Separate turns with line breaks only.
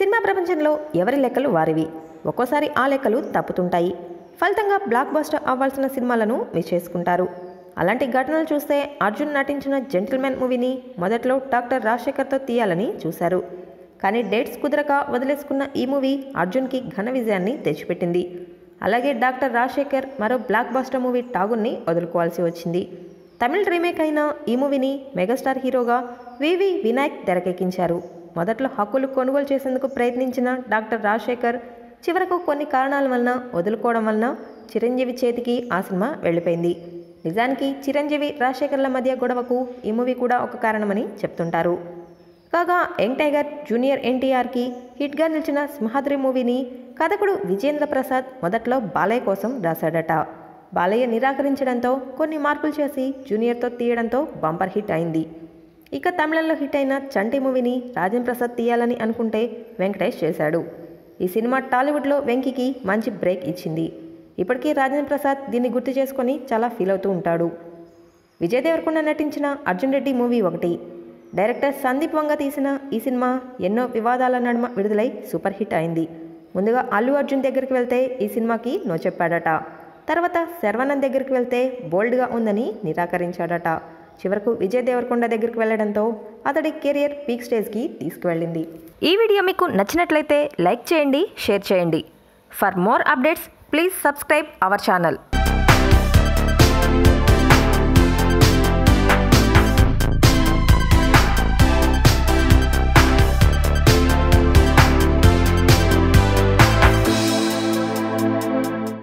cinema ప్రపంచంలో ఎవరి లెక్కలు వారివి ఒక్కోసారి ఆ లెక్కలు తప్పుతుంటాయి ఫలితంగా బ్లాక్ బస్టర్ అవ్వాల్సిన సినిమాలను మిస్ చేసుకుంటారు అలాంటి ఘటనలు చూస్తే అర్జున్ నటించిన జెంటిల్మెన్ మూవీని మొదట్లో డాక్టర్ రాజశేఖర్తో తీయాలని చూశారు కానీ డేట్స్ కుదరక వదిలేసుకున్న ఈ మూవీ అర్జున్కి ఘన విజయాన్ని తెచ్చిపెట్టింది అలాగే డాక్టర్ రాజశేఖర్ మరో బ్లాక్ బాస్టర్ మూవీ టాగున్ని వదులుకోవాల్సి వచ్చింది తమిళ రీమేక్ అయిన ఈ మూవీని మెగాస్టార్ హీరోగా వివి వినాయక్ తెరకెక్కించారు మొదట్లో హక్కులు కొనుగోలు చేసేందుకు ప్రయత్నించిన డాక్టర్ రాజశేఖర్ చివరకు కొన్ని కారణాల వలన వదులుకోవడం వలన చిరంజీవి చేతికి ఆ సినిమా వెళ్ళిపోయింది నిజానికి చిరంజీవి రాజశేఖర్ల మధ్య గొడవకు ఈ మూవీ కూడా ఒక కారణమని చెప్తుంటారు కాగా యంగ్ టైగర్ జూనియర్ ఎన్టీఆర్కి హిట్గా నిలిచిన సింహాద్రి మూవీని కథకుడు విజేంద్ర ప్రసాద్ మొదట్లో బాలయ్య కోసం రాశాడట బాలయ్య నిరాకరించడంతో కొన్ని మార్పులు చేసి జూనియర్తో తీయడంతో బంపర్ హిట్ అయింది ఇక తమిళంలో హిట్ అయిన చంటి మూవీని రాజేంద్ర ప్రసాద్ తీయాలని అనుకుంటే వెంకటేష్ చేశాడు ఈ సినిమా టాలీవుడ్లో వెంకీకి మంచి బ్రేక్ ఇచ్చింది ఇప్పటికీ రాజేంద్ర ప్రసాద్ దీన్ని గుర్తు చేసుకొని చాలా ఫీల్ అవుతూ ఉంటాడు విజయ్ దేవరకొండ నటించిన అర్జున్ రెడ్డి మూవీ ఒకటి డైరెక్టర్ సందీప్ వంగ తీసిన ఈ సినిమా ఎన్నో వివాదాల నడుమ విడుదలై సూపర్ హిట్ అయింది ముందుగా అల్లు అర్జున్ దగ్గరికి వెళ్తే ఈ సినిమాకి నో చెప్పాడట తర్వాత శర్వానంద్ దగ్గరికి వెళ్తే బోల్డ్గా ఉందని నిరాకరించాడట చివరకు విజయ్ దేవరకొండ దగ్గరికి వెళ్ళడంతో అతడి కెరియర్ పీక్ స్టేజ్కి తీసుకువెళ్ళింది ఈ వీడియో మీకు నచ్చినట్లయితే లైక్ చేయండి షేర్ చేయండి for more updates please subscribe our channel